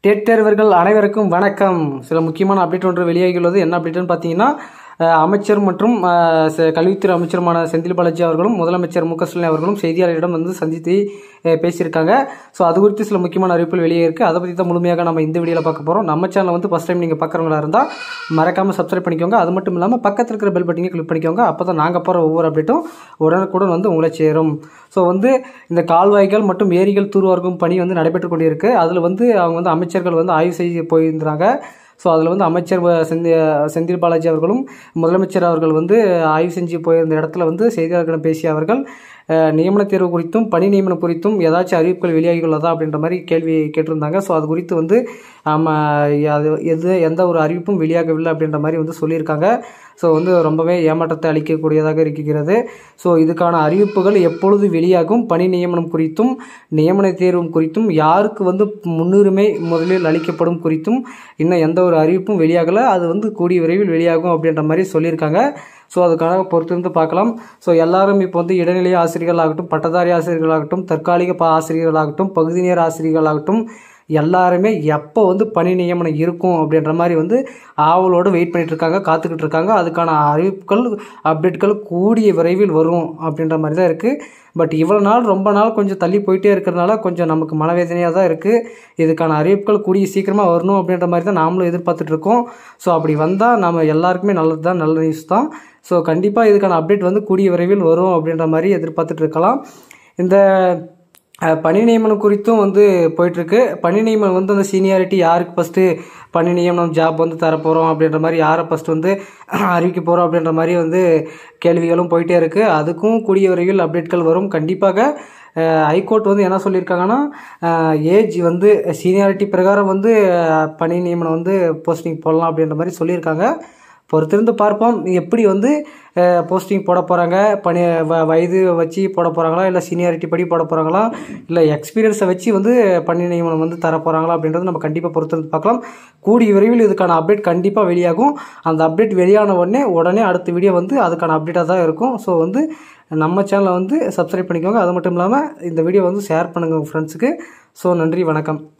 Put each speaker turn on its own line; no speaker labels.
dead தேர்வர்கள் அனைவருக்கும் வணக்கம் சில முக்கியமான அப்டேட் ஒன்று வெளியாகியுள்ளது என்ன அப்டேட்னு பார்த்தீங்கன்னா அஹ், அமைச்சர் மற்றும் அஹ், ச- கல்வித்துறை அமைச்சருமான செந்தில் பாலாஜி அவர்களும் முதலமைச்சர் மு க ஸ்டாலின் அவர்களும் செய்தியாளர்களிடம் வந்து சந்தித்து அஹ், பேசியிருக்காங்க ஸோ அது குறித்து சில முக்கியமான அறிவிப்புகள் வெளியே இருக்குது அதை பற்றி தான் முழுமையாக நம்ம இந்த வீடியோவில் பார்க்க போகிறோம் நம்ம சேனலை வந்து ஃபஸ்ட் டைம் நீங்கள் பார்க்குறவங்களா இருந்தால் மறக்காமல் சப்ஸ்கிரைப் பண்ணிக்கோங்க அது மட்டும் இல்லாமல் பக்கத்தில் இருக்கிற பெல் பட்டனை கிளிக் பண்ணிக்கோங்க அப்போ தான் நாங்கள் போகிற ஒவ்வொரு அப்டேட்டும் உடனுக்குடன் வந்து உங்களை சேரும் ஸோ வந்து இந்த கால்வாய்கள் மற்றும் ஏரிகள் தூர்வார்க்கும் பணி வந்து நடைபெற்று கொண்டிருக்கு அதில் வந்து அவங்க வந்து அமைச்சர்கள் வந்து ஆய்வு செய்ய போயிருந்தாங்க ஸோ அதில் வந்து அமைச்சர் வ- செந்தி செந்தில் பாலாஜி அவர்களும் முதலமைச்சர் அவர்கள் வந்து ஆய்வு செஞ்சு போயிருந்த இடத்துல வந்து செய்தியாளர்களிடம் பேசிய அவர்கள் அஹ், நியமன தேர்வு குறித்தும் பணி நியமனம் குறித்தும் ஏதாச்சும் அறிவிப்புகள் வெளியாகியுள்ளதா அப்படின்ற மாதிரி கேள்வி கேட்டிருந்தாங்க ஸோ அது குறித்து வந்து ஆமாம் அது எது எந்த ஒரு அறிவிப்பும் வெளியாகவில்லை அப்படின்ற மாதிரி வந்து சொல்லியிருக்காங்க ஸோ வந்து ரொம்பவே ஏமாற்றத்தை அளிக்கக்கூடியதாக இருக்கிறது ஸோ இதுக்கான அறிவிப்புகள் எப்பொழுது வெளியாகும் பணி நியமனம் குறித்தும் நியமன தேர்வும் குறித்தும் யாருக்கு வந்து முன்னுரிமை முதலில் அளிக்கப்படும் குறித்தும் இன்னும் எந்த ஒரு அறிவிப்பும் வெளியாகலை அது வந்து கூடிய விரைவில் வெளியாகும் அப்படின்ற மாதிரி சொல்லியிருக்காங்க ஸோ அதுக்காக பொறுத்திருந்து பார்க்கலாம் ஸோ எல்லாரும் இப்போ வந்து இடைநிலை ஆசிரியர்களாகட்டும் பட்டதாரி ஆசிரியர்களாகட்டும் தற்காலிக பா ஆசிரியர்களாகட்டும் பகுதி நேர ஆசிரியர்களாகட்டும் எல்லாருமே எப்போ வந்து பணி நியமனம் இருக்கும் அப்படின்ற மாதிரி வந்து ஆவலோடு வெயிட் பண்ணிட்டு இருக்காங்க காத்துக்கிட்டு இருக்காங்க அதுக்கான அறிவிப்புகள் அப்டேட்கள் கூடிய விரைவில் வரும் அப்படின்ற மாதிரி தான் இருக்குது பட் இவ்வளோ நாள் ரொம்ப நாள் கொஞ்சம் தள்ளி போயிட்டே இருக்கிறதுனால கொஞ்சம் நமக்கு மனவேதனையாக தான் இருக்குது இதுக்கான அறிவிப்புகள் கூடிய சீக்கிரமாக வரணும் அப்படின்ற மாதிரி தான் நாமளும் எதிர்பார்த்துட்டு இருக்கோம் ஸோ அப்படி வந்தால் நம்ம எல்லாருக்குமே நல்லது தான் நல்ல நியூஸ் தான் ஸோ கண்டிப்பாக இதுக்கான அப்டேட் வந்து கூடிய விரைவில் வரும் அப்படின்ற மாதிரி எதிர்பார்த்துட்டு இருக்கலாம் இந்த அஹ், பணி நியமனம் குறித்தும் வந்து போயிட்டுருக்கு பணி நியமனம் வந்து அந்த சீனியாரிட்டி யாருக்கு ஃபஸ்ட்டு பணி நியமனம் ஜாப் வந்து தரப்போகிறோம் அப்படின்ற மாதிரி யாரை ஃபஸ்ட்டு வந்து அறிவிக்க போகிறோம் அப்படின்ற மாதிரி வந்து கேள்விகளும் போயிட்டே இருக்குது அதுக்கும் கூடிய விரைவில் அப்டேட்கள் வரும் கண்டிப்பாக ஹைகோர்ட் வந்து என்ன சொல்லியிருக்காங்கன்னா ஏஜ் வந்து சீனியாரிட்டி பிரகாரம் வந்து அஹ், பணி நியமனம் வந்து போஸ்டிங் போடலாம் அப்படின்ற மாதிரி சொல்லியிருக்காங்க பொறுத்திருந்து பார்ப்போம் எப்படி வந்து போஸ்டிங் போட போகிறாங்க பணி வ வயது வச்சு போட போகிறாங்களா இல்லை சீனியாரிட்டி படி போட போகிறாங்களா இல்லை எக்ஸ்பீரியன்ஸை வச்சு வந்து பணி நியமனம் வந்து தர போகிறாங்களா அப்படின்றது நம்ம கண்டிப்பாக பொறுத்திருந்து பார்க்கலாம் கூடிய விரைவில் இதுக்கான அப்டேட் கண்டிப்பாக வெளியாகும் அந்த அப்டேட் வெளியான உடனே உடனே அடுத்த வீடியோ வந்து அதுக்கான அப்டேட்டாக தான் இருக்கும் ஸோ வந்து நம்ம சேனலை வந்து சப்ஸ்கிரைப் பண்ணிக்கோங்க அது மட்டும் இல்லாமல் இந்த வீடியோ வந்து ஷேர் பண்ணுங்கள் உங்கள் ஃப்ரெண்ட்ஸுக்கு ஸோ நன்றி வணக்கம்